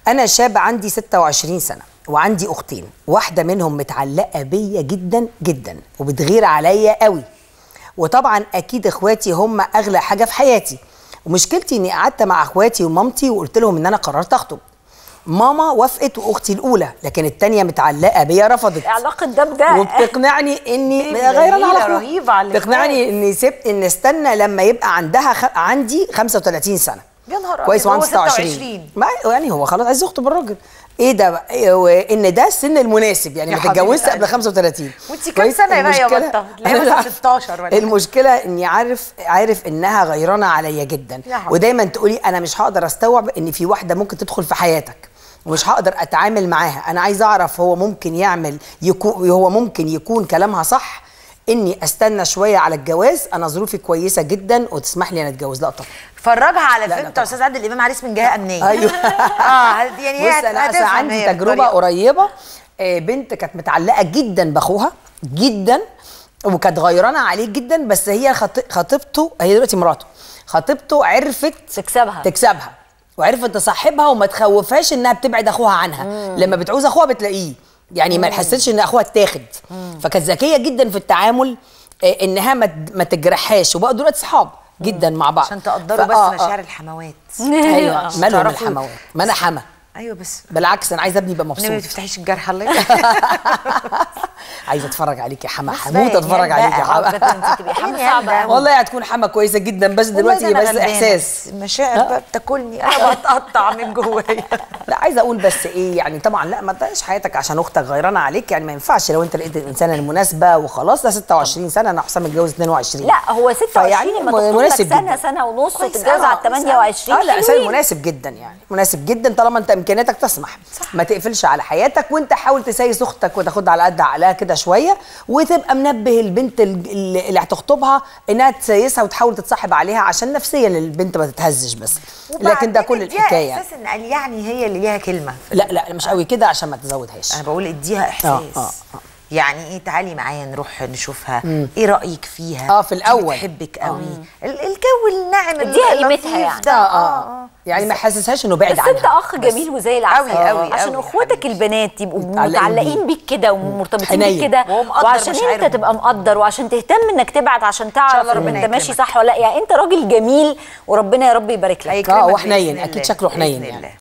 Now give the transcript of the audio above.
انا شاب عندي 26 سنه وعندي اختين واحده منهم متعلقه بيا جدا جدا وبتغير عليا قوي وطبعا اكيد اخواتي هم اغلى حاجه في حياتي ومشكلتي اني قعدت مع اخواتي ومامتي وقلت لهم ان انا قررت اخطب ماما وافقت واختي الاولى لكن التانيه متعلقه بيا رفضت علاقه ده بده وبتقنعني اني إيه غير جميلة، على أخوها. رهيبة على الإخوات. تقنعني اني سبت ان استنى لما يبقى عندها خ... عندي 35 سنه يا نهار كويس أبيض، وعنده هو 26 26. ما يعني هو خلاص عايز يخطب الراجل ايه ده بقى إيه هو ان ده السن المناسب يعني يا ما حبيبة تتجوزش قبل قلبي. 35 وانتي كام كويس؟ سنة يا بقى يا المشكلة- بطة؟ تلاقيها مثلا 16 ولا المشكله اني عارف عارف انها غيرانه عليا جدا يا حبيبي. ودايما تقولي انا مش هقدر استوعب ان في واحده ممكن تدخل في حياتك ومش هقدر اتعامل معاها انا عايزه اعرف هو ممكن يعمل يكون هو ممكن يكون كلامها صح اني استنى شويه على الجواز انا ظروفي كويسه جدا وتسمح لي انا اتجوز لا طبعا فرجها على لا، فيلم لا بتاع طبعا. استاذ عادل امام عريس من جهه امنيه ايوه اه يعني هي بص انا أصل هتفهم عندي هي تجربه بالطريقة. قريبه آه، بنت كانت متعلقه جدا باخوها جدا وكانت غيرانه عليه جدا بس هي خط- خطيبته هي دلوقتي مراته خطيبته عرفت تكسبها. تكسبها وعرفت تصاحبها وما تخوفهاش انها بتبعد اخوها عنها لما بتعوز اخوها بتلاقيه يعني ما تحسسش ان اخوها اتاخد فكانت ذكيه جدا في التعامل آه، انها ما ت- ما تجرحهاش وبقوا دلوقتي صحاب جدا مع بعض عشان تقدروا فآه، بس آه. مشاعر الحموات ايوه مالهم تعرفوا- الحموات ما انا حما ايوه بس بالعكس انا عايزه ابني يبقى النبي ما مبسوط تفتحيش الجرح الله يخليك. عايزه اتفرج عليك يا حما بس هموت باين اتفرج يعني عليك يا بقى، حما انت تبقي حما يعني صعبه ده- قوي والله هتكون حما كويسه جدا بس دلوقتي والله ده بس أنا غلبانة، احساس بس المشاعر بقى بتاكلني انا بتقطع من جوايا لا عايزه اقول بس ايه يعني طبعا لا ما تضيعش حياتك عشان اختك غيرانه عليك يعني ما ينفعش لو انت لقيت الانسانه المناسبه وخلاص ده 26 سنه انا حسام متجوز 22 لا هو 26 فيعني لما تخطب لك مناسب سنه جدا. سنه ونص كويس وتتجوز أوي، على كويس أوي. 28 اه لا انسان حلوين. مناسب جدا يعني مناسب جدا طالما انت امكانياتك تسمح صح. ما تقفلش على حياتك وانت حاول تسايس اختك وتاخدها على قد عقلها كده شويه وتبقى منبه البنت ال- ال- اللي هتخطبها انها تسايسها وتحاول تتصاحب عليها عشان نفسيا البنت ما تتهزش بس لكن ده كل وبعدين اديها الحكايه يعني. احساس ان قال يعني هي اللي ليها كلمه لا لا مش قوي كده عشان ما تزودهاش انا بقول اديها احساس آه، آه. يعني ايه تعالي معايا نروح نشوفها ايه رايك فيها آه، في دي الأول. بتحبك قوي ال- الجو الناعم اديها اللطيف قيمتها يعني. ده اه اه يعني ما يحسسهاش انه بعد بس عنها انت اخ جميل وزي العسل أوي، أوي، عشان أوي، اخواتك حبيبي. البنات يبقوا متعلقين متعلقين بيك. بيك كده ومرتبطين حنين. بيك كده وهو مقدر وعشان مشاعرهم. انت تبقى مقدر وعشان تهتم انك تبعت عشان تعرف الله ان ربنا انت ماشي يكرمك. صح ولا لا يعني انت راجل جميل وربنا يا رب يبارك لك هيكرمك اه بإذن وحنين الله، اكيد شكله بإذن حنين الله. يعني